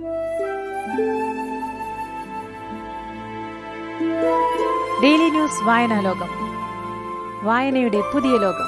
daily news വായനാലോകം വായനയുടെ പുതിയ ലോകം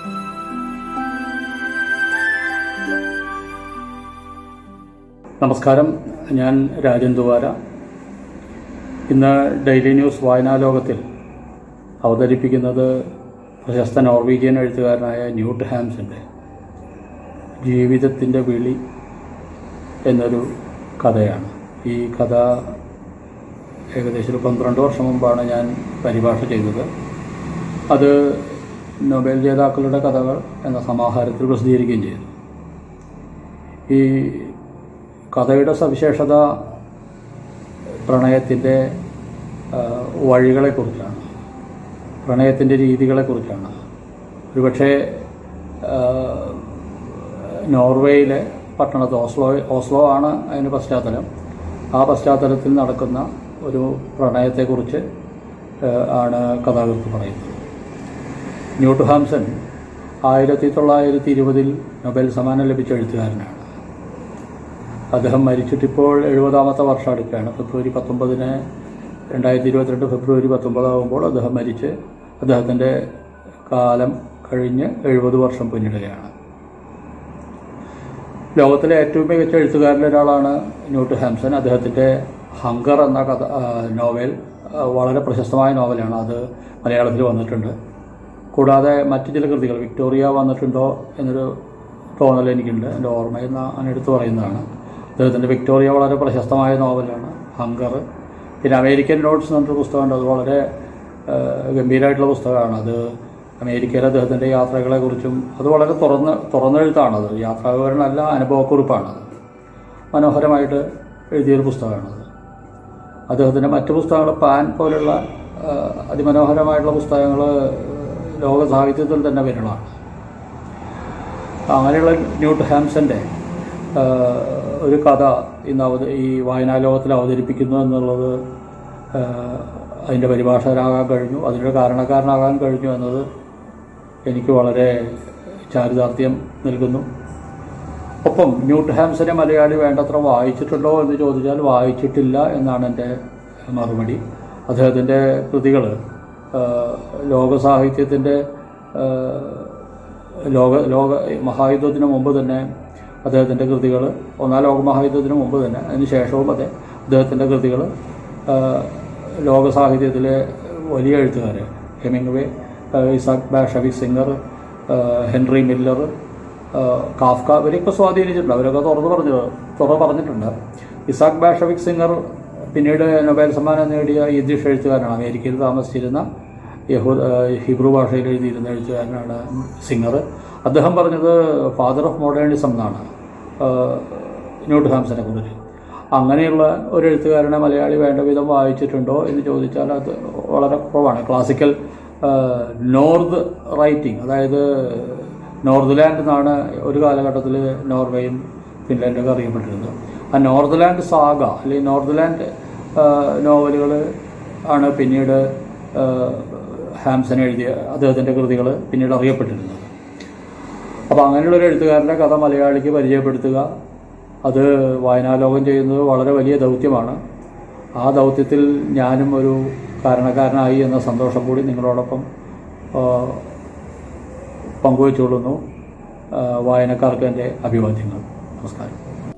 നമസ്കാരം ഞാൻ രാജൻ തുവാര ഇന്ന് ഡെയിലി ന്യൂസ് വായനാലോകത്തിൽ അവതരിപ്പിക്കുന്നത് പ്രശസ്ത നോർവീജിയൻ എഴുത്തുകാരനായ ന്യൂട്ട് ഹാംസിൻ്റെ ജീവിതത്തിൻ്റെ വിളി എന്നൊരു കഥയാണ് ഈ കഥ ഏകദേശം ഒരു പന്ത്രണ്ട് വർഷം മുമ്പാണ് ഞാൻ പരിഭാഷ ചെയ്തത് അത് നൊബേൽ ജേതാക്കളുടെ കഥകൾ എന്ന സമാഹാരത്തിൽ പ്രസിദ്ധീകരിക്കുകയും ചെയ്തു ഈ കഥയുടെ സവിശേഷത പ്രണയത്തിൻ്റെ ആ, വഴികളെക്കുറിച്ചാണ് പ്രണയത്തിൻ്റെ രീതികളെക്കുറിച്ചാണ് ഒരുപക്ഷെ ആ, നോർവേയിലെ പട്ടണത്ത് ഓസ്ലോ ഓസ്ലോ ആണ് അതിന് പശ്ചാത്തലം ആ പശ്ചാത്തലത്തിൽ നടക്കുന്ന ഒരു പ്രണയത്തെക്കുറിച്ച് ആ, ആണ് കഥാകൃത്ത് പറയുന്നത് ന്യൂട്ട് ഹാംസൺ ആയിരത്തി തൊള്ളായിരത്തി ഇരുപതിൽ നൊബേൽ സമ്മാനം ലഭിച്ച എഴുത്തുകാരനാണ് അദ്ദേഹം മരിച്ചിട്ടിപ്പോൾ എഴുപതാമത്തെ വർഷം അടുക്കുകയാണ് ഫെബ്രുവരി പത്തൊമ്പതിന് രണ്ടായിരത്തി ഇരുപത്തിരണ്ട് ഫെബ്രുവരി പത്തൊമ്പതാകുമ്പോൾ അദ്ദേഹം മരിച്ച് അദ്ദേഹത്തിൻ്റെ കാലം കഴിഞ്ഞ് എഴുപത് വർഷം പിന്നിടുകയാണ് ലോകത്തിലെ ഏറ്റവും മികച്ച എഴുത്തുകാരിൽ ഒരാളാണ് ന്യൂട്ട് ഹാംസൺ അദ്ദേഹത്തിൻ്റെ ഹങ്കർ എന്ന കഥ ആ, നോവൽ ആ, വളരെ പ്രശസ്തമായ നോവലാണ് അത് മലയാളത്തിൽ വന്നിട്ടുണ്ട് കൂടാതെ മറ്റു ചില കൃതികൾ വിക്ടോറിയ വന്നിട്ടുണ്ടോ എന്നൊരു തോന്നൽ എനിക്കുണ്ട് എൻ്റെ ഓർമ്മയിൽ നിന്ന് അങ്ങനെ എടുത്തു പറയുന്നതാണ് അദ്ദേഹത്തിൻ്റെ വിക്ടോറിയ വളരെ പ്രശസ്തമായ നോവലാണ് ഹങ്കർ പിന്നെ അമേരിക്കൻ നോട്ട്സ് എന്ന് പറഞ്ഞൊരു പുസ്തകമുണ്ട് അത് വളരെ ആ, ഗംഭീരമായിട്ടുള്ള പുസ്തകമാണ് അത് അമേരിക്കയിലെ അദ്ദേഹത്തിൻ്റെ യാത്രകളെക്കുറിച്ചും അത് വളരെ തുറന്ന് തുറന്നെഴുത്താണത് യാത്രാവിവരണമല്ല അനുഭവക്കുറിപ്പാണത് മനോഹരമായിട്ട് എഴുതിയൊരു പുസ്തകമാണത് അദ്ദേഹത്തിൻ്റെ മറ്റു പുസ്തകങ്ങൾ പാൻ പോലുള്ള ആ, അതിമനോഹരമായിട്ടുള്ള പുസ്തകങ്ങൾ ലോക സാഹിത്യത്തിൽ തന്നെ വിരളാണ് അങ്ങനെയുള്ള ന്യൂട്ട് ഹാംസന്റെ ആ, ഒരു കഥ ഇന്ന് അവത ഈ വായനാലോകത്തിൽ അവതരിപ്പിക്കുന്നു എന്നുള്ളത് ആ, അതിൻ്റെ പരിഭാഷകനാകാൻ കഴിഞ്ഞു അതിൻ്റെ കാരണക്കാരനാകാൻ കഴിഞ്ഞു എന്നത് എനിക്ക് വളരെ ചാരിതാർത്ഥ്യം നൽകുന്നു ഒപ്പം ന്യൂട്ട് ഹാംസനെ മലയാളി വേണ്ടത്ര വായിച്ചിട്ടുണ്ടോ എന്ന് ചോദിച്ചാൽ വായിച്ചിട്ടില്ല എന്നാണ് എൻ്റെ മറുപടി അദ്ദേഹത്തിൻ്റെ കൃതികൾ ലോക സാഹിത്യത്തിൻ്റെ ലോക ലോക മഹായുദ്ധത്തിന് മുമ്പ് തന്നെ അദ്ദേഹത്തിൻ്റെ കൃതികൾ ഒന്നാം ലോക മഹായുദ്ധത്തിന് മുമ്പ് തന്നെ അതിന് ശേഷവും അതെ അദ്ദേഹത്തിൻ്റെ കൃതികൾ ലോക സാഹിത്യത്തിലെ വലിയ എഴുത്തുകാർ Hemingway Isaac Bashevis Singer Henry Miller Kafka ഇവരെയൊക്കെ സ്വാധീനിച്ചിട്ടുണ്ട് അവരൊക്കെ തുറന്നു പറഞ്ഞു തുറന്നു പറഞ്ഞിട്ടുണ്ട് ഇസാക് ബാഷവിക് സിംഗർ പിന്നീട് നൊബേൽ സമ്മാനം നേടിയ യദീഷ് എഴുത്തുകാരനാണ് അമേരിക്കയിൽ താമസിച്ചിരുന്ന യഹൂ ഹിബ്രു ഭാഷയിൽ എഴുതിയിരുന്ന എഴുത്തുകാരനാണ് സിംഗർ അദ്ദേഹം പറഞ്ഞത് ഫാദർ ഓഫ് മോഡേണിസം എന്നാണ് ന്യൂട്ട് ഹാംസനെ കുറിച്ച് അങ്ങനെയുള്ള ഒരു എഴുത്തുകാരനെ മലയാളി വേണ്ട വിധം വായിച്ചിട്ടുണ്ടോ എന്ന് ചോദിച്ചാൽ അത് വളരെ കുറവാണ് ക്ലാസിക്കൽ നോർത്ത് റൈറ്റിംഗ് അതായത് നോർത്ത് ലാൻഡ് എന്നാണ് ഒരു കാലഘട്ടത്തിൽ നോർവേയും ഫിൻലാൻഡൊക്കെ അറിയപ്പെട്ടിരുന്നത് ആ നോർത്ത് ലാൻഡ് സാഗ അല്ലെങ്കിൽ നോർത്ത് ലാൻഡ് നോവലുകൾ ആണ് പിന്നീട് ആ, ഹാംസൺ എഴുതിയ അദ്ദേഹത്തിൻ്റെ കൃതികൾ പിന്നീട് അറിയപ്പെട്ടിരുന്നത് അപ്പോൾ അങ്ങനെയുള്ള ഒരു എഴുത്തുകാരൻ്റെ കഥ മലയാളിക്ക് പരിചയപ്പെടുത്തുക അത് വായനാലോകം ചെയ്യുന്നത് വളരെ വലിയ ദൗത്യമാണ് ആ ദൗത്യത്തിൽ ഞാനും ഒരു കാരണക്കാരനായി എന്ന സന്തോഷം കൂടി നിങ്ങളോടൊപ്പം ആ, പങ്കുവച്ചുകൊള്ളുന്നു ആ, വായനക്കാർക്ക് എൻ്റെ അഭിവാദ്യങ്ങൾ നമസ്കാരം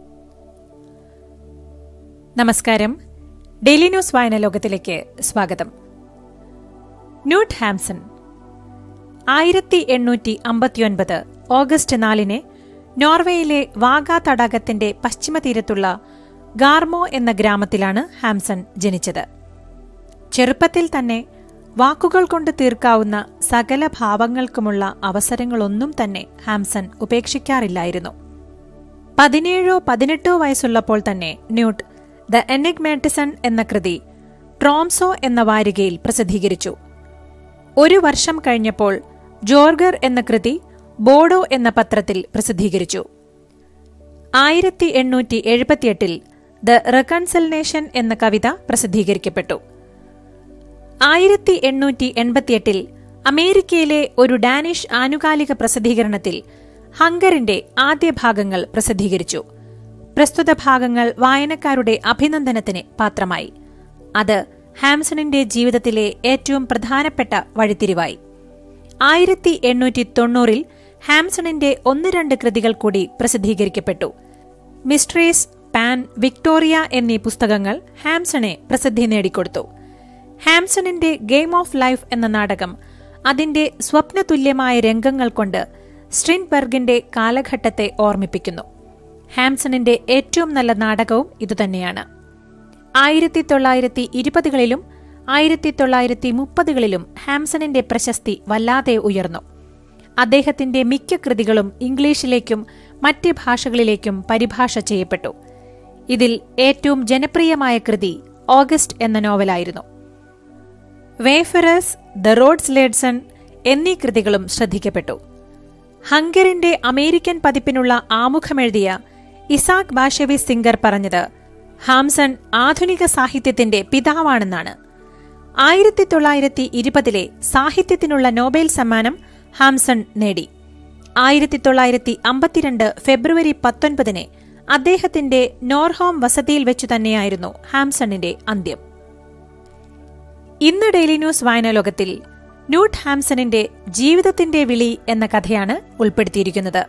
നമസ്കാരം ഡെയിലി ന്യൂസ് വായന ലോകത്തിലേക്ക് സ്വാഗതം ന്യൂട്ട് ഹാംസൺ ആയിരത്തി എണ്ണൂറ്റി അമ്പത്തിയൊൻപത് ഓഗസ്റ്റ് നാലിന് നോർവേയിലെ വാഗ തടാകത്തിന്റെ പശ്ചിമ തീരത്തുള്ള ഗാർമോ എന്ന ഗ്രാമത്തിലാണ് ഹാംസൺ ജനിച്ചത് ചെറുപ്പത്തിൽ തന്നെ വാക്കുകൾ കൊണ്ട് തീർക്കാവുന്ന സകല ഭാവങ്ങൾക്കുമുള്ള അവസരങ്ങളൊന്നും തന്നെ ഹാംസൺ ഉപേക്ഷിക്കാറില്ലായിരുന്നു പതിനേഴോ പതിനെട്ടോ വയസ്സുള്ളപ്പോൾ തന്നെ ന്യൂട്ട് ദ എനിഗ്മാറ്റിസൺ എന്ന കൃതി ട്രോംസോ എന്ന വാരികയിൽ പ്രസിദ്ധീകരിച്ചു ഒരു വർഷം കഴിഞ്ഞപ്പോൾ ജോർഗർ എന്ന കൃതി ബോഡോ എന്ന പത്രത്തിൽ പ്രസിദ്ധീകരിച്ചു ആയിരത്തി എണ്ണൂറ്റി എഴുപത്തിയെട്ടിൽ ദ റെക്കൺസൽനേഷൻ എന്ന കവിത പ്രസിദ്ധീകരിക്കപ്പെട്ടു ആയിരത്തി എണ്ണൂറ്റി എൺപത്തിയെട്ടിൽ അമേരിക്കയിലെ ഒരു ഡാനിഷ് ആനുകാലിക പ്രസിദ്ധീകരണത്തിൽ ഹങ്കറിന്റെ ആദ്യ ഭാഗങ്ങൾ പ്രസിദ്ധീകരിച്ചു പ്രസ്തുത ഭാഗങ്ങൾ വായനക്കാരുടെ അഭിനന്ദനത്തിന് പാത്രമായി അത് ഹാംസണിന്റെ ജീവിതത്തിലെ ഏറ്റവും പ്രധാനപ്പെട്ട വഴിത്തിരിവായി ആയിരത്തി എണ്ണൂറ്റി തൊണ്ണൂറിൽ ഹാംസണിന്റെ ഒന്ന് രണ്ട് കൃതികൾ കൂടി പ്രസിദ്ധീകരിക്കപ്പെട്ടു മിസ്ട്രേസ് പാൻ വിക്ടോറിയ എന്നീ പുസ്തകങ്ങൾ ഹാംസണെ പ്രസിദ്ധി നേടിക്കൊടുത്തു ഹാംസണിന്റെ ഗെയിം ഓഫ് ലൈഫ് എന്ന നാടകം അതിന്റെ സ്വപ്നതുല്യമായ രംഗങ്ങൾ കൊണ്ട് സ്ട്രിൻബർഗിന്റെ കാലഘട്ടത്തെ ഓർമ്മിപ്പിക്കുന്നു ഹാംസണിന്റെ ഏറ്റവും നല്ല നാടകവും ഇതുതന്നെയാണ് ആയിരത്തി തൊള്ളായിരത്തി ഇരുപതുകളിലും ആയിരത്തി തൊള്ളായിരത്തി മുപ്പതുകളിലും ഹാംസണിന്റെ പ്രശസ്തി വല്ലാതെ ഉയർന്നു അദ്ദേഹത്തിന്റെ മിക്ക കൃതികളും ഇംഗ്ലീഷിലേക്കും മറ്റ് ഭാഷകളിലേക്കും പരിഭാഷ ചെയ്യപ്പെട്ടു ഇതിൽ ഏറ്റവും ജനപ്രിയമായ കൃതി ഓഗസ്റ്റ് എന്ന നോവലായിരുന്നു വേഫറസ് ദ റോഡ്സ് ലേഡ്സൺ എന്നീ കൃതികളും ശ്രദ്ധിക്കപ്പെട്ടു ഹംഗറിന്റെ അമേരിക്കൻ പതിപ്പിനുള്ള ആമുഖമെഴുതിയ ഇസാക് ബാഷവി സിംഗർ പറഞ്ഞത് ഹാംസൺ ആധുനിക സാഹിത്യത്തിന്റെ പിതാവാണെന്നാണ് ആയിരത്തി തൊള്ളായിരത്തി ഇരുപതിലെ സാഹിത്യത്തിനുള്ള നോബൽ സമ്മാനം ഹാംസൺ നേടി ആയിരത്തി തൊള്ളായിരത്തി അമ്പത്തിരണ്ട് ഫെബ്രുവരി പത്തൊൻപതിന് അദ്ദേഹത്തിന്റെ നോർഹോം വസതിയിൽ വെച്ചു തന്നെയായിരുന്നു ഹാംസണിന്റെ അന്ത്യം ഇന്ന് ഡെയിലി ന്യൂസ് വായനാലോകത്തിൽ ന്യൂട്ട് ഹാംസണിന്റെ ജീവിതത്തിന്റെ വിളി എന്ന കഥയാണ് ഉൾപ്പെടുത്തിയിരിക്കുന്നത്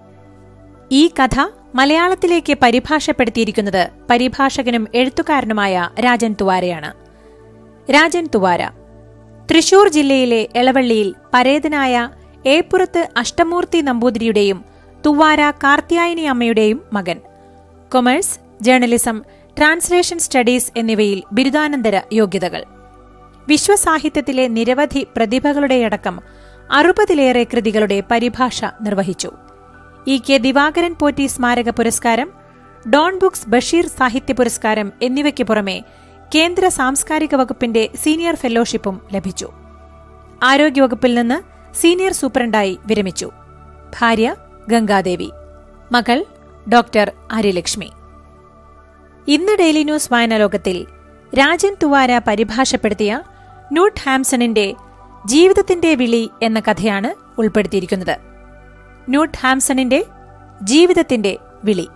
ഈ കഥ മലയാളത്തിലേക്ക് പരിഭാഷപ്പെടുത്തിയിരിക്കുന്നത് പരിഭാഷകനും എഴുത്തുകാരനുമായ രാജൻ തുവാരയാണ് രാജൻ തുവാര തൃശൂർ ജില്ലയിലെ എളവള്ളിയിൽ പരേതനായ ഏപ്പുറത്ത് അഷ്ടമൂർത്തി നമ്പൂതിരിയുടെയും തുവാര കാർത്യായനി അമ്മയുടെയും മകൻ കൊമേഴ്സ് ജേർണലിസം ട്രാൻസ്ലേഷൻ സ്റ്റഡീസ് എന്നിവയിൽ ബിരുദാനന്തര യോഗ്യതകൾ വിശ്വസാഹിത്യത്തിലെ നിരവധി പ്രതിഭകളുടെയടക്കം അറുപതിലേറെ കൃതികളുടെ പരിഭാഷ നിർവഹിച്ചു ഇ കെ ദിവാകരൻ പോറ്റി സ്മാരക പുരസ്കാരം ഡോൺ ബുക്സ് ബഷീർ സാഹിത്യ പുരസ്കാരം എന്നിവയ്ക്ക് പുറമെ കേന്ദ്ര സാംസ്കാരിക വകുപ്പിന്റെ സീനിയർ ഫെലോഷിപ്പും ലഭിച്ചു ആരോഗ്യവകുപ്പിൽ നിന്ന് സീനിയർ സൂപ്രണ്ടായി വിരമിച്ചു ഭാര്യ ഗംഗാദേവി മകൾ ഡോക്ടർ ആര്യലക്ഷ്മി ഇന്ന് ഡെയിലി ന്യൂസ് വായനാലോകത്തിൽ രാജൻ തുവാര പരിഭാഷപ്പെടുത്തിയ ന്യൂട്ട് ഹാംസണിന്റെ ജീവിതത്തിന്റെ വിളി എന്ന കഥയാണ് ഉൾപ്പെടുത്തിയിരിക്കുന്നത് ന്യൂട്ട് ഹാംസണിന്റെ ജീവിതത്തിന്റെ വിളി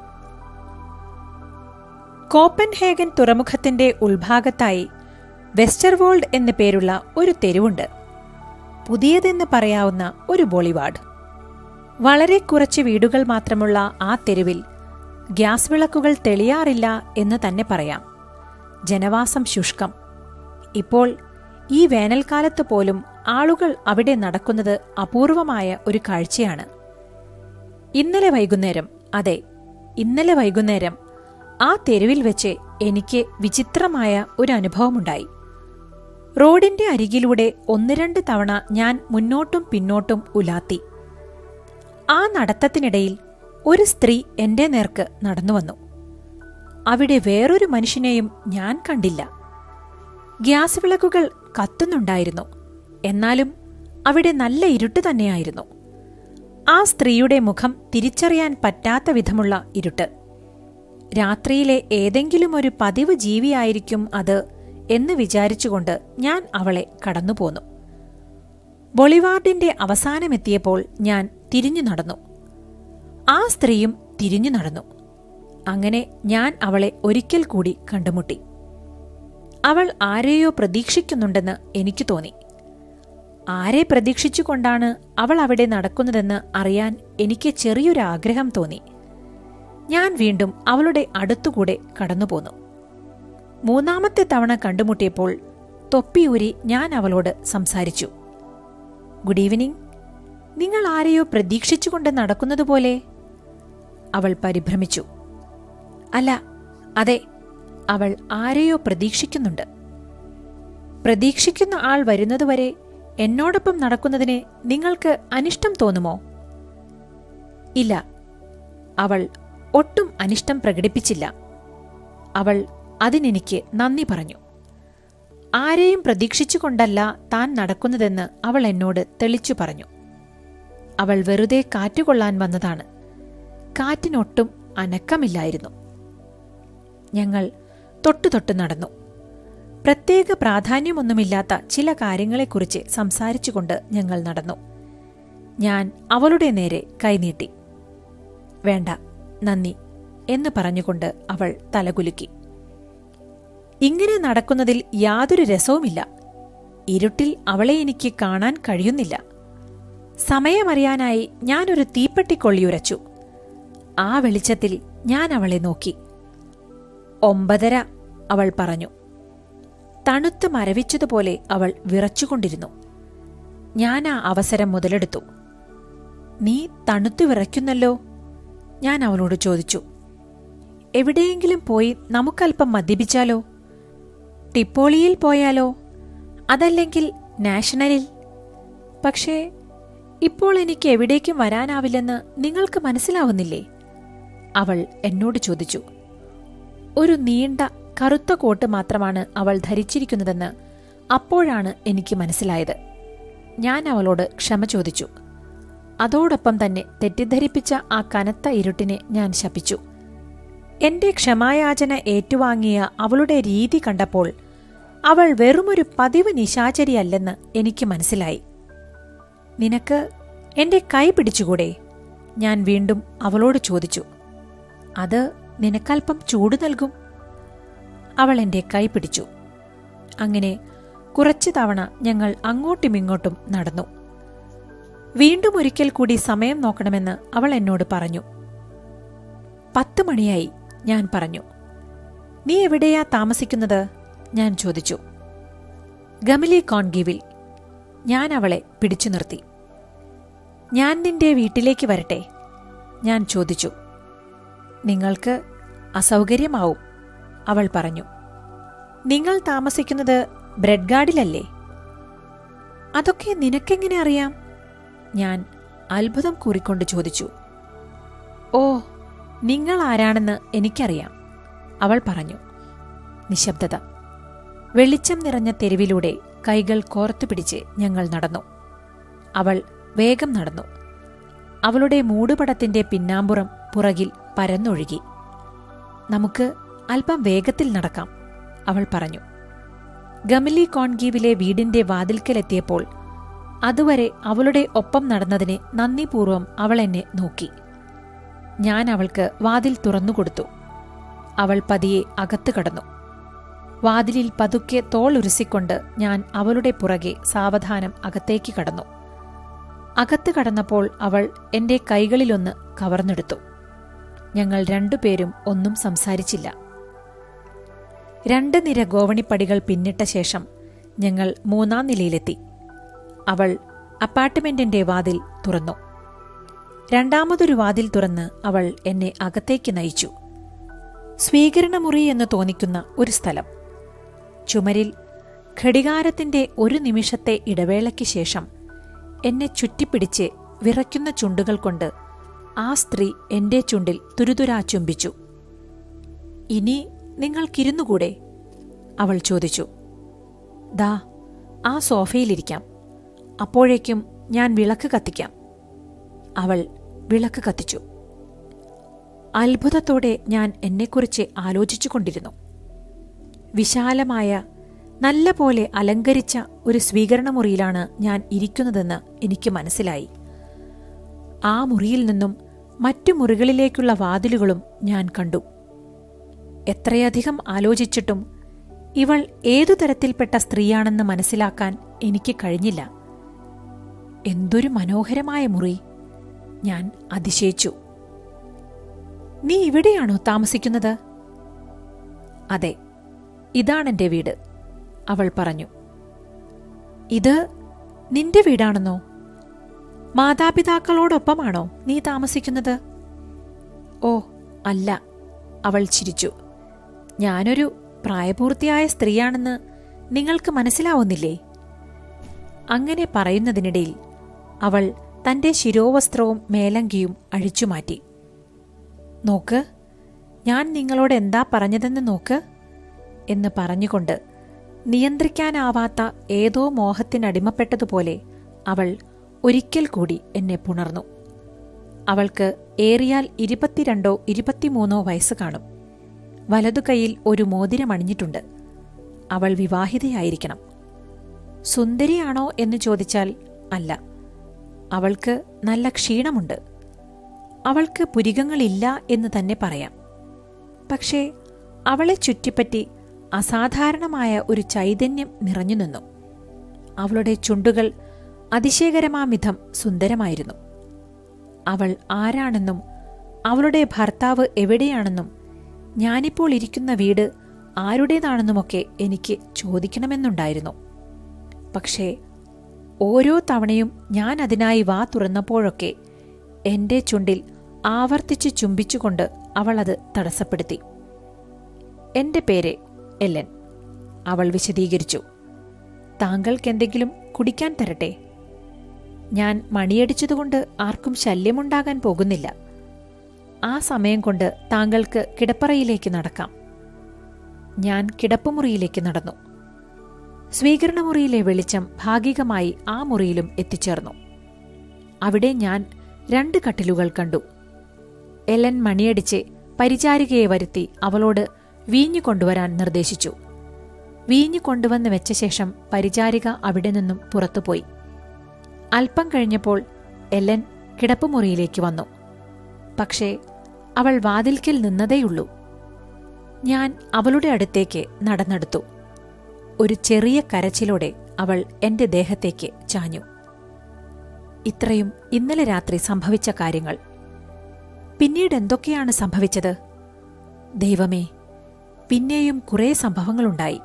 കോപ്പൻഹേഗൻ തുറമുഖത്തിന്റെ ഉൾഭാഗത്തായി വെസ്റ്റർവോൾഡ് എന്നു പേരുള്ള ഒരു തെരുവുണ്ട് പുതിയതെന്ന് പറയാവുന്ന ഒരു ബോളിവാർഡ് വളരെ കുറച്ച് വീടുകൾ മാത്രമുള്ള ആ തെരുവിൽ ഗ്യാസ് വിളക്കുകൾ തെളിയാറില്ല എന്ന് തന്നെ പറയാം ജനവാസം ശുഷ്കം ഇപ്പോൾ ഈ വേനൽക്കാലത്ത് പോലും ആളുകൾ അവിടെ നടക്കുന്നത് അപൂർവമായ ഒരു കാഴ്ചയാണ് ഇന്നലെ വൈകുന്നേരം അതെ ഇന്നലെ വൈകുന്നേരം ആ തെരുവിൽ വെച്ച് എനിക്ക് വിചിത്രമായ ഒരു അനുഭവമുണ്ടായി റോഡിന്റെ അരികിലൂടെ ഒന്ന് രണ്ട് തവണ ഞാൻ മുന്നോട്ടും പിന്നോട്ടും ഉലാത്തി ആ നടത്തത്തിനിടയിൽ ഒരു സ്ത്രീ എന്റെ നേർക്ക് നടന്നുവന്നു അവിടെ വേറൊരു മനുഷ്യനെയും ഞാൻ കണ്ടില്ല ഗ്യാസ് വിളക്കുകൾ കത്തുന്നുണ്ടായിരുന്നു എന്നാലും അവിടെ നല്ല ഇരുട്ട് തന്നെയായിരുന്നു ആ സ്ത്രീയുടെ മുഖം തിരിച്ചറിയാൻ പറ്റാത്ത വിധമുള്ള ഇരുട്ട് രാത്രിയിലെ ഏതെങ്കിലും ഒരു പതിവ് ജീവിയായിരിക്കും അത് എന്ന് വിചാരിച്ചുകൊണ്ട് ഞാൻ അവളെ കടന്നുപോന്നു ബൊളിവാർഡിന്റെ അവസാനമെത്തിയപ്പോൾ ഞാൻ തിരിഞ്ഞു നടന്നു ആ സ്ത്രീയും തിരിഞ്ഞു നടന്നു അങ്ങനെ ഞാൻ അവളെ ഒരിക്കൽ കൂടി കണ്ടുമുട്ടി അവൾ ആരെയോ പ്രതീക്ഷിക്കുന്നുണ്ടെന്ന് എനിക്ക് തോന്നി ആരെ പ്രതീക്ഷിച്ചുകൊണ്ടാണ് അവൾ അവിടെ നടക്കുന്നതെന്ന് അറിയാൻ എനിക്ക് ചെറിയൊരു ആഗ്രഹം തോന്നി ഞാൻ വീണ്ടും അവളുടെ അടുത്തുകൂടെ കടന്നുപോന്നു മൂന്നാമത്തെ തവണ കണ്ടുമുട്ടിയപ്പോൾ തൊപ്പിയൂരി ഞാൻ അവളോട് സംസാരിച്ചു ഗുഡ് ഈവനിങ് നിങ്ങൾ ആരെയോ പ്രതീക്ഷിച്ചുകൊണ്ട് നടക്കുന്നതുപോലെ അവൾ പരിഭ്രമിച്ചു അല്ല അതെ അവൾ ആരെയോ പ്രതീക്ഷിക്കുന്നുണ്ട് പ്രതീക്ഷിക്കുന്ന ആൾ വരുന്നതുവരെ എന്നോടൊപ്പം നടക്കുന്നതിന് നിങ്ങൾക്ക് അനിഷ്ടം തോന്നുമോ ഇല്ല അവൾ ഒട്ടും അനിഷ്ടം പ്രകടിപ്പിച്ചില്ല അവൾ അതിനെനിക്ക് നന്ദി പറഞ്ഞു ആരെയും പ്രതീക്ഷിച്ചുകൊണ്ടല്ല താൻ നടക്കുന്നതെന്ന് അവൾ എന്നോട് തെളിച്ചു പറഞ്ഞു അവൾ വെറുതെ കാറ്റുകൊള്ളാൻ വന്നതാണ് കാറ്റിനൊട്ടും അനക്കമില്ലായിരുന്നു ഞങ്ങൾ തൊട്ടു തൊട്ട് നടന്നു പ്രത്യേക പ്രാധാന്യമൊന്നുമില്ലാത്ത ചില കാര്യങ്ങളെക്കുറിച്ച് സംസാരിച്ചുകൊണ്ട് ഞങ്ങൾ നടന്നു ഞാൻ അവളുടെ നേരെ കൈനീട്ടി വേണ്ട നന്ദി എന്ന് പറഞ്ഞുകൊണ്ട് അവൾ തലകുലുക്കി ഇങ്ങനെ നടക്കുന്നതിൽ യാതൊരു രസവുമില്ല ഇരുട്ടിൽ അവളെ എനിക്ക് കാണാൻ കഴിയുന്നില്ല സമയമറിയാനായി ഞാനൊരു തീപ്പെട്ടിക്കൊള്ളിയുരച്ചു ആ വെളിച്ചത്തിൽ ഞാൻ അവളെ നോക്കി ഒമ്പതര അവൾ പറഞ്ഞു തണുത്ത് മരവിച്ചതുപോലെ അവൾ വിറച്ചുകൊണ്ടിരുന്നു ഞാൻ ആ അവസരം മുതലെടുത്തു നീ തണുത്തു വിറയ്ക്കുന്നല്ലോ ഞാൻ അവളോട് ചോദിച്ചു എവിടെയെങ്കിലും പോയി നമുക്കല്പം മദ്യപിച്ചാലോ ടിപ്പോളിയിൽ പോയാലോ അതല്ലെങ്കിൽ നാഷണലിൽ പക്ഷേ ഇപ്പോൾ എനിക്ക് എവിടേക്കും വരാനാവില്ലെന്ന് നിങ്ങൾക്ക് മനസ്സിലാവുന്നില്ലേ അവൾ എന്നോട് ചോദിച്ചു ഒരു നീണ്ട കറുത്ത കോട്ട് മാത്രമാണ് അവൾ ധരിച്ചിരിക്കുന്നതെന്ന് അപ്പോഴാണ് എനിക്ക് മനസ്സിലായത് ഞാൻ അവളോട് ക്ഷമ ചോദിച്ചു അതോടൊപ്പം തന്നെ തെറ്റിദ്ധരിപ്പിച്ച ആ കനത്ത ഇരുട്ടിനെ ഞാൻ ശപിച്ചു എന്റെ ക്ഷമായാചന ഏറ്റുവാങ്ങിയ അവളുടെ രീതി കണ്ടപ്പോൾ അവൾ വെറുമൊരു പതിവ് നിശാചരിയല്ലെന്ന് എനിക്ക് മനസ്സിലായി നിനക്ക് എന്റെ കൈ പിടിച്ചുകൂടെ ഞാൻ വീണ്ടും അവളോട് ചോദിച്ചു അത് നിനക്കല്പം ചൂട് നൽകും അവൾ എന്റെ കൈ പിടിച്ചു അങ്ങനെ കുറച്ചു തവണ ഞങ്ങൾ അങ്ങോട്ടുമിങ്ങോട്ടും നടന്നു വീണ്ടും ഒരിക്കൽ കൂടി സമയം നോക്കണമെന്ന് അവൾ എന്നോട് പറഞ്ഞു പത്ത് മണിയായി ഞാൻ പറഞ്ഞു നീ എവിടെയാ താമസിക്കുന്നത് ഞാൻ ചോദിച്ചു ഗമലി കോൺഗീവിൽ ഞാൻ അവളെ പിടിച്ചു നിർത്തി ഞാൻ നിന്റെ വീട്ടിലേക്ക് വരട്ടെ ഞാൻ ചോദിച്ചു നിങ്ങൾക്ക് അസൗകര്യമാവും അവൾ പറഞ്ഞു നിങ്ങൾ താമസിക്കുന്നത് ബ്രെഡ് ഗാർഡിലല്ലേ അതൊക്കെ നിനക്കെങ്ങനെ അറിയാം ഞാൻ അത്ഭുതം കൂറിക്കൊണ്ട് ചോദിച്ചു ഓ നിങ്ങൾ ആരാണെന്ന് എനിക്കറിയാം അവൾ പറഞ്ഞു നിശബ്ദത വെളിച്ചം നിറഞ്ഞ തെരുവിലൂടെ കൈകൾ കോർത്തുപിടിച്ച് ഞങ്ങൾ നടന്നു അവൾ വേഗം നടന്നു അവളുടെ മൂടുപടത്തിന്റെ പിന്നാമ്പുറം പുറകിൽ പരന്നൊഴുകി നമുക്ക് അല്പം വേഗത്തിൽ നടക്കാം അവൾ പറഞ്ഞു ഗമലി കോൺഗീവിലെ വീടിന്റെ വാതിൽക്കലെത്തിയപ്പോൾ അതുവരെ അവളുടെ ഒപ്പം നടന്നതിന് നന്ദിപൂർവ്വം അവൾ എന്നെ നോക്കി ഞാൻ അവൾക്ക് വാതിൽ തുറന്നുകൊടുത്തു അവൾ പതിയെ അകത്തു കടന്നു വാതിലിൽ പതുക്കെ തോളുരുസിക്കൊണ്ട് ഞാൻ അവളുടെ പുറകെ സാവധാനം അകത്തേക്ക് കടന്നു അകത്ത് കടന്നപ്പോൾ അവൾ എന്റെ കൈകളിലൊന്ന് കവർന്നെടുത്തു ഞങ്ങൾ രണ്ടുപേരും ഒന്നും സംസാരിച്ചില്ല രണ്ട് നിര ഗോവണിപ്പടികൾ പിന്നിട്ട ശേഷം ഞങ്ങൾ മൂന്നാം നിലയിലെത്തി അവൾ അപ്പാർട്ട്മെന്റിന്റെ വാതിൽ തുറന്നു രണ്ടാമതൊരു വാതിൽ തുറന്ന് അവൾ എന്നെ അകത്തേക്ക് നയിച്ചു സ്വീകരണമുറി എന്ന് തോന്നിക്കുന്ന ഒരു സ്ഥലം ചുമരിൽ ഘടികാരത്തിന്റെ ഒരു നിമിഷത്തെ ഇടവേളയ്ക്ക് ശേഷം എന്നെ ചുറ്റിപ്പിടിച്ച് വിറയ്ക്കുന്ന ചുണ്ടുകൾ കൊണ്ട് ആ സ്ത്രീ എന്റെ ചുണ്ടിൽ തുരുതുരാ ചുംബിച്ചു ഇനി നിങ്ങൾക്കിരുന്നുകൂടെ അവൾ ചോദിച്ചു ദാ ആ സോഫയിലിരിക്കാം അപ്പോഴേക്കും ഞാൻ വിളക്ക് കത്തിക്കാം അവൾ വിളക്ക് കത്തിച്ചു അത്ഭുതത്തോടെ ഞാൻ എന്നെക്കുറിച്ച് ആലോചിച്ചുകൊണ്ടിരുന്നു വിശാലമായ നല്ല പോലെ അലങ്കരിച്ച ഒരു സ്വീകരണമുറിയിലാണ് ഞാൻ ഇരിക്കുന്നതെന്ന് എനിക്ക് മനസ്സിലായി ആ മുറിയിൽ നിന്നും മറ്റു മുറികളിലേക്കുള്ള വാതിലുകളും ഞാൻ കണ്ടു എത്രയധികം ആലോചിച്ചിട്ടും ഇവൾ ഏതു തരത്തിൽപ്പെട്ട സ്ത്രീയാണെന്ന് മനസ്സിലാക്കാൻ എനിക്ക് കഴിഞ്ഞില്ല എന്തൊരു മനോഹരമായ മുറി ഞാൻ അതിശയിച്ചു നീ ഇവിടെയാണോ താമസിക്കുന്നത് അതെ ഇതാണെന്റെ വീട് അവൾ പറഞ്ഞു ഇത് നിന്റെ വീടാണെന്നോ മാതാപിതാക്കളോടൊപ്പമാണോ നീ താമസിക്കുന്നത് ഓ അല്ല അവൾ ചിരിച്ചു ഞാനൊരു പ്രായപൂർത്തിയായ സ്ത്രീയാണെന്ന് നിങ്ങൾക്ക് മനസ്സിലാവുന്നില്ലേ അങ്ങനെ പറയുന്നതിനിടയിൽ അവൾ തന്റെ ശിരോവസ്ത്രവും മേലങ്കിയും അഴിച്ചുമാറ്റി നോക്ക് ഞാൻ നിങ്ങളോട് എന്താ പറഞ്ഞതെന്ന് നോക്ക് എന്ന് പറഞ്ഞുകൊണ്ട് നിയന്ത്രിക്കാനാവാത്ത ഏതോ മോഹത്തിനടിമപ്പെട്ടതുപോലെ അവൾ ഒരിക്കൽ കൂടി എന്നെ പുണർന്നു അവൾക്ക് ഏറിയാൽ ഇരുപത്തിരണ്ടോ ഇരുപത്തിമൂന്നോ വയസ്സ് കാണും വലതു കൈയിൽ ഒരു മോതിരം അണിഞ്ഞിട്ടുണ്ട് അവൾ വിവാഹിതയായിരിക്കണം സുന്ദരിയാണോ എന്ന് ചോദിച്ചാൽ അല്ല അവൾക്ക് നല്ല ക്ഷീണമുണ്ട് അവൾക്ക് പുരികങ്ങളില്ല എന്ന് തന്നെ പറയാം പക്ഷേ അവളെ ചുറ്റിപ്പറ്റി അസാധാരണമായ ഒരു ചൈതന്യം നിറഞ്ഞു നിന്നു അവളുടെ ചുണ്ടുകൾ അതിശയകരമാം വിധം സുന്ദരമായിരുന്നു അവൾ ആരാണെന്നും അവളുടെ ഭർത്താവ് എവിടെയാണെന്നും ഞാനിപ്പോൾ ഇരിക്കുന്ന വീട് ആരുടേതാണെന്നുമൊക്കെ എനിക്ക് ചോദിക്കണമെന്നുണ്ടായിരുന്നു പക്ഷേ ഓരോ തവണയും ഞാൻ അതിനായി വാ തുറന്നപ്പോഴൊക്കെ എന്റെ ചുണ്ടിൽ ആവർത്തിച്ച് ചുംബിച്ചുകൊണ്ട് അവൾ അത് തടസ്സപ്പെടുത്തി എന്റെ പേര് എല്ലൻ അവൾ വിശദീകരിച്ചു താങ്കൾക്കെന്തെങ്കിലും കുടിക്കാൻ തരട്ടെ ഞാൻ മണിയടിച്ചതുകൊണ്ട് ആർക്കും ശല്യമുണ്ടാകാൻ പോകുന്നില്ല ആ സമയം കൊണ്ട് താങ്കൾക്ക് കിടപ്പറയിലേക്ക് നടക്കാം ഞാൻ കിടപ്പുമുറിയിലേക്ക് നടന്നു സ്വീകരണമുറിയിലെ വെളിച്ചം ഭാഗികമായി ആ മുറിയിലും എത്തിച്ചേർന്നു അവിടെ ഞാൻ രണ്ട് കട്ടിലുകൾ കണ്ടു എലൻ മണിയടിച്ച് പരിചാരികയെ വരുത്തി അവളോട് വീഞ്ഞു കൊണ്ടുവരാൻ നിർദ്ദേശിച്ചു വീഞ്ഞു കൊണ്ടുവന്ന് വെച്ച ശേഷം പരിചാരിക അവിടെ നിന്നും പുറത്തുപോയി അല്പം കഴിഞ്ഞപ്പോൾ എല്ലൻ കിടപ്പുമുറിയിലേക്ക് വന്നു പക്ഷേ അവൾ വാതിൽക്കൽ നിന്നതേയുള്ളൂ ഞാൻ അവളുടെ അടുത്തേക്ക് നടന്നെടുത്തു ഒരു ചെറിയ കരച്ചിലോടെ അവൾ എന്റെ ദേഹത്തേക്ക് ചാഞ്ഞു ഇത്രയും ഇന്നലെ രാത്രി സംഭവിച്ച കാര്യങ്ങൾ പിന്നീട് എന്തൊക്കെയാണ് സംഭവിച്ചത് ദൈവമേ പിന്നെയും കുറേ സംഭവങ്ങളുണ്ടായി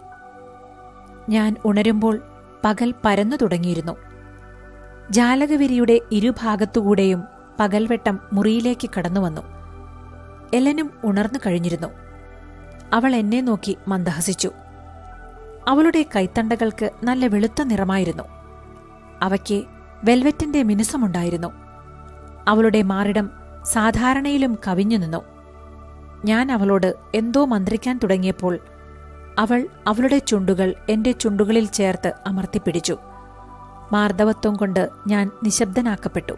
ഞാൻ ഉണരുമ്പോൾ പകൽ പരന്നു തുടങ്ങിയിരുന്നു ജാലകവിരിയുടെ ഇരുഭാഗത്തുകൂടെയും പകൽവെട്ടം മുറിയിലേക്ക് കടന്നുവന്നു എലനും ഉണർന്നു കഴിഞ്ഞിരുന്നു അവൾ എന്നെ നോക്കി മന്ദഹസിച്ചു അവളുടെ കൈത്തണ്ടകൾക്ക് നല്ല വെളുത്ത നിറമായിരുന്നു അവയ്ക്ക് വെൽവെറ്റിന്റെ മിനുസമുണ്ടായിരുന്നു അവളുടെ മാറിടം സാധാരണയിലും കവിഞ്ഞു നിന്നു ഞാൻ അവളോട് എന്തോ മന്ത്രിക്കാൻ തുടങ്ങിയപ്പോൾ അവൾ അവളുടെ ചുണ്ടുകൾ എന്റെ ചുണ്ടുകളിൽ ചേർത്ത് അമർത്തിപ്പിടിച്ചു മാർദ്ദവത്വം കൊണ്ട് ഞാൻ നിശബ്ദനാക്കപ്പെട്ടു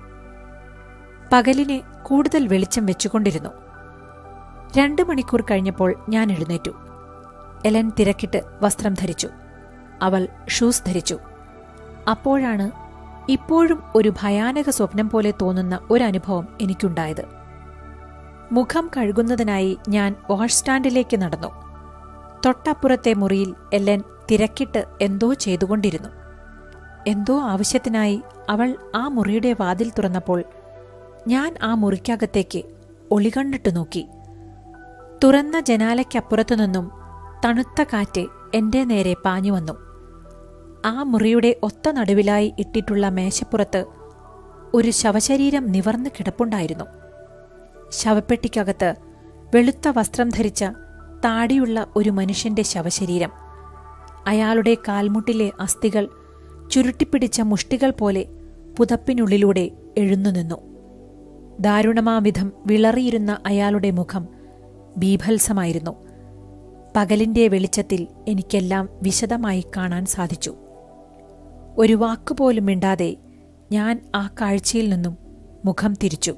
പകലിനെ കൂടുതൽ വെളിച്ചം വെച്ചുകൊണ്ടിരുന്നു രണ്ടു മണിക്കൂർ കഴിഞ്ഞപ്പോൾ ഞാൻ എഴുന്നേറ്റു എലൻ തിരക്കിട്ട് വസ്ത്രം ധരിച്ചു അവൾ ഷൂസ് ധരിച്ചു അപ്പോഴാണ് ഇപ്പോഴും ഒരു ഭയാനക സ്വപ്നം പോലെ തോന്നുന്ന ഒരനുഭവം എനിക്കുണ്ടായത് മുഖം കഴുകുന്നതിനായി ഞാൻ വാഷ് സ്റ്റാൻഡിലേക്ക് നടന്നു തൊട്ടപ്പുറത്തെ മുറിയിൽ എല്ലൻ തിരക്കിട്ട് എന്തോ ചെയ്തുകൊണ്ടിരുന്നു എന്തോ ആവശ്യത്തിനായി അവൾ ആ മുറിയുടെ വാതിൽ തുറന്നപ്പോൾ ഞാൻ ആ മുറിക്കകത്തേക്ക് ഒളികണ്ണിട്ട് നോക്കി തുറന്ന ജനാലയ്ക്കപ്പുറത്തു നിന്നും തണുത്ത കാറ്റ് എന്റെ നേരെ പാഞ്ഞു വന്നു ആ മുറിയുടെ ഒത്ത നടുവിലായി ഇട്ടിട്ടുള്ള മേശപ്പുറത്ത് ഒരു ശവശരീരം നിവർന്നു കിടപ്പുണ്ടായിരുന്നു ശവപ്പെട്ടിക്കകത്ത് വെളുത്ത വസ്ത്രം ധരിച്ച താടിയുള്ള ഒരു മനുഷ്യന്റെ ശവശരീരം അയാളുടെ കാൽമുട്ടിലെ അസ്ഥികൾ ചുരുട്ടിപ്പിടിച്ച മുഷ്ടികൾ പോലെ പുതപ്പിനുള്ളിലൂടെ എഴുന്നു നിന്നു ദാരുണമാവിധം വിളറിയിരുന്ന അയാളുടെ മുഖം ബീഭത്സമായിരുന്നു പകലിന്റെ വെളിച്ചത്തിൽ എനിക്കെല്ലാം വിശദമായി കാണാൻ സാധിച്ചു ഒരു വാക്കുപോലും മിണ്ടാതെ ഞാൻ ആ കാഴ്ചയിൽ നിന്നും മുഖം തിരിച്ചു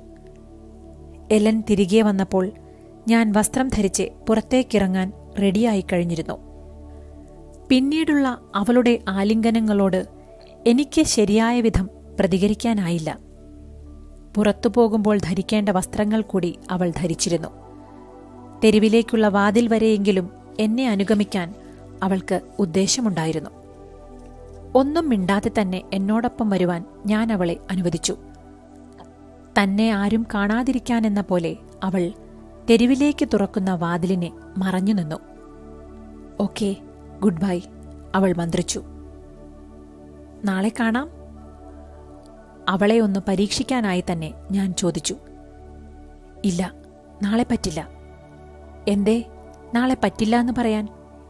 എലൻ തിരികെ വന്നപ്പോൾ ഞാൻ വസ്ത്രം ധരിച്ച് പുറത്തേക്കിറങ്ങാൻ റെഡിയായി കഴിഞ്ഞിരുന്നു പിന്നീടുള്ള അവളുടെ ആലിംഗനങ്ങളോട് എനിക്ക് ശരിയായ വിധം പ്രതികരിക്കാനായില്ല പുറത്തു പോകുമ്പോൾ ധരിക്കേണ്ട വസ്ത്രങ്ങൾ കൂടി അവൾ ധരിച്ചിരുന്നു തെരുവിലേക്കുള്ള വാതിൽ വരെയെങ്കിലും എന്നെ അനുഗമിക്കാൻ അവൾക്ക് ഉദ്ദേശമുണ്ടായിരുന്നു ഒന്നും മിണ്ടാതെ തന്നെ എന്നോടൊപ്പം വരുവാൻ ഞാൻ അവളെ അനുവദിച്ചു തന്നെ ആരും കാണാതിരിക്കാനെന്ന പോലെ അവൾ തെരുവിലേക്ക് തുറക്കുന്ന വാതിലിനെ മറഞ്ഞു നിന്നു ഓക്കെ ഗുഡ് ബൈ അവൾ മന്ത്രിച്ചു നാളെ കാണാം അവളെ ഒന്ന് പരീക്ഷിക്കാനായി തന്നെ ഞാൻ ചോദിച്ചു ഇല്ല നാളെ പറ്റില്ല എന്തേ നാളെ പറ്റില്ല എന്ന് പറയാൻ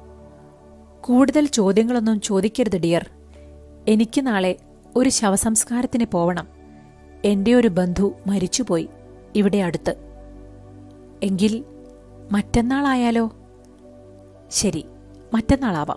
കൂടുതൽ ചോദ്യങ്ങളൊന്നും ചോദിക്കരുത് ഡിയർ എനിക്ക് നാളെ ഒരു ശവസംസ്കാരത്തിന് പോവണം എന്റെ ഒരു ബന്ധു മരിച്ചുപോയി ഇവിടെ അടുത്ത് എങ്കിൽ മറ്റന്നാളായാലോ ശരി മറ്റന്നാളാവാം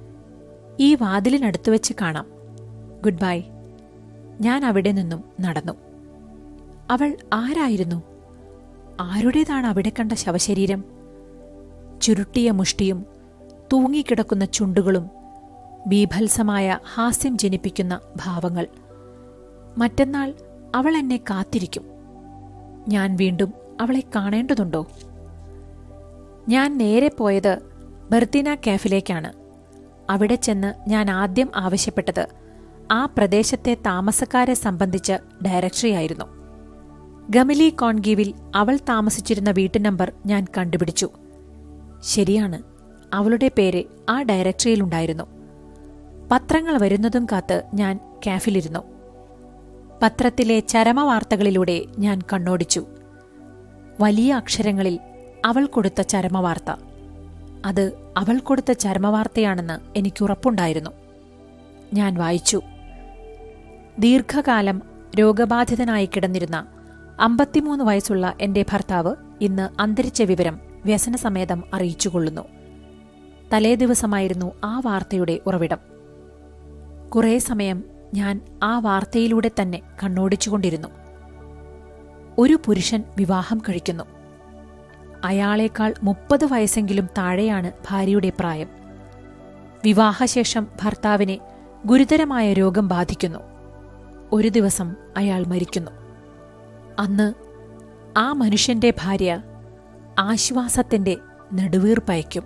ഈ വാതിലിനടുത്ത് വെച്ച് കാണാം ഗുഡ് ബൈ ഞാൻ അവിടെ നിന്നും നടന്നു അവൾ ആരായിരുന്നു ആരുടേതാണ് അവിടെ കണ്ട ശവശരീരം ചുരുട്ടിയ മുഷ്ടിയും തൂങ്ങിക്കിടക്കുന്ന ചുണ്ടുകളും ബീഭത്സമായ ഹാസ്യം ജനിപ്പിക്കുന്ന ഭാവങ്ങൾ മറ്റന്നാൾ അവൾ എന്നെ കാത്തിരിക്കും ഞാൻ വീണ്ടും അവളെ കാണേണ്ടതുണ്ടോ ഞാൻ നേരെ പോയത് ബർത്തിന കാഫിലേക്കാണ് അവിടെ ചെന്ന് ഞാൻ ആദ്യം ആവശ്യപ്പെട്ടത് ആ പ്രദേശത്തെ താമസക്കാരെ സംബന്ധിച്ച് ഡയറക്ടറിയായിരുന്നു ഗമിലി കോൺഗീവിൽ അവൾ താമസിച്ചിരുന്ന വീട്ടു നമ്പർ ഞാൻ കണ്ടുപിടിച്ചു ശരിയാണ് അവളുടെ പേര് ആ ഡയറക്ടറിയിലുണ്ടായിരുന്നു പത്രങ്ങൾ വരുന്നതും കാത്ത് ഞാൻ കാഫിലിരുന്നു പത്രത്തിലെ ചരമവാർത്തകളിലൂടെ ഞാൻ കണ്ണോടിച്ചു വലിയ അക്ഷരങ്ങളിൽ അവൾ കൊടുത്ത ചരമവാർത്ത അത് അവൾ കൊടുത്ത ചരമവാർത്തയാണെന്ന് എനിക്കുറപ്പുണ്ടായിരുന്നു ഞാൻ വായിച്ചു ദീർഘകാലം രോഗബാധിതനായി കിടന്നിരുന്ന അമ്പത്തിമൂന്ന് വയസ്സുള്ള എന്റെ ഭർത്താവ് ഇന്ന് അന്തരിച്ച വിവരം വ്യസനസമേതം അറിയിച്ചുകൊള്ളുന്നു തലേദിവസമായിരുന്നു ആ വാർത്തയുടെ ഉറവിടം കുറേ സമയം ഞാൻ ആ വാർത്തയിലൂടെ തന്നെ കണ്ണോടിച്ചുകൊണ്ടിരുന്നു ഒരു പുരുഷൻ വിവാഹം കഴിക്കുന്നു അയാളേക്കാൾ മുപ്പത് വയസ്സെങ്കിലും താഴെയാണ് ഭാര്യയുടെ പ്രായം വിവാഹശേഷം ഭർത്താവിനെ ഗുരുതരമായ രോഗം ബാധിക്കുന്നു ഒരു ദിവസം അയാൾ മരിക്കുന്നു അന്ന് ആ മനുഷ്യന്റെ ഭാര്യ ആശ്വാസത്തിന്റെ നെടുവീർപ്പയക്കും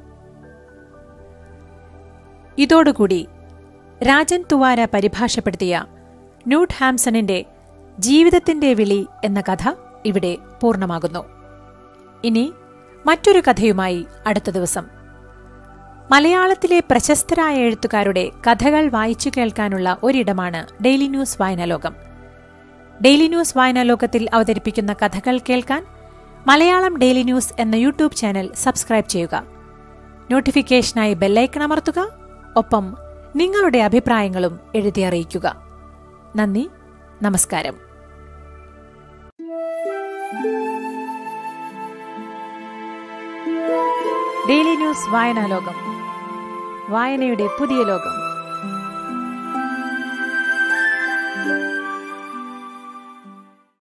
ഇതോടുകൂടി രാജൻ തുവാര പരിഭാഷപ്പെടുത്തിയ ന്യൂട്ട് ഹാംസണിന്റെ ജീവിതത്തിന്റെ വിളി എന്ന കഥ ഇവിടെ പൂർണ്ണമാകുന്നു ഇനി മറ്റൊരു കഥയുമായി അടുത്ത ദിവസം മലയാളത്തിലെ പ്രശസ്തരായ എഴുത്തുകാരുടെ കഥകൾ വായിച്ചു കേൾക്കാനുള്ള ഒരിടമാണ് ഡെയിലി ന്യൂസ് വായനാലോകം ഡെയിലി ന്യൂസ് വായനാലോകത്തിൽ അവതരിപ്പിക്കുന്ന കഥകൾ കേൾക്കാൻ മലയാളം ഡെയിലി ന്യൂസ് എന്ന യൂട്യൂബ് ചാനൽ സബ്സ്ക്രൈബ് ചെയ്യുക നോട്ടിഫിക്കേഷനായി ബെല്ലൈക്കൺ അമർത്തുക ഒപ്പം നിങ്ങളുടെ അഭിപ്രായങ്ങളും എഴുതി അറിയിക്കുക നന്ദി നമസ്കാരം ഡെയിലി ന്യൂസ് വായനാലോകം വായനയുടെ പുതിയ ലോകം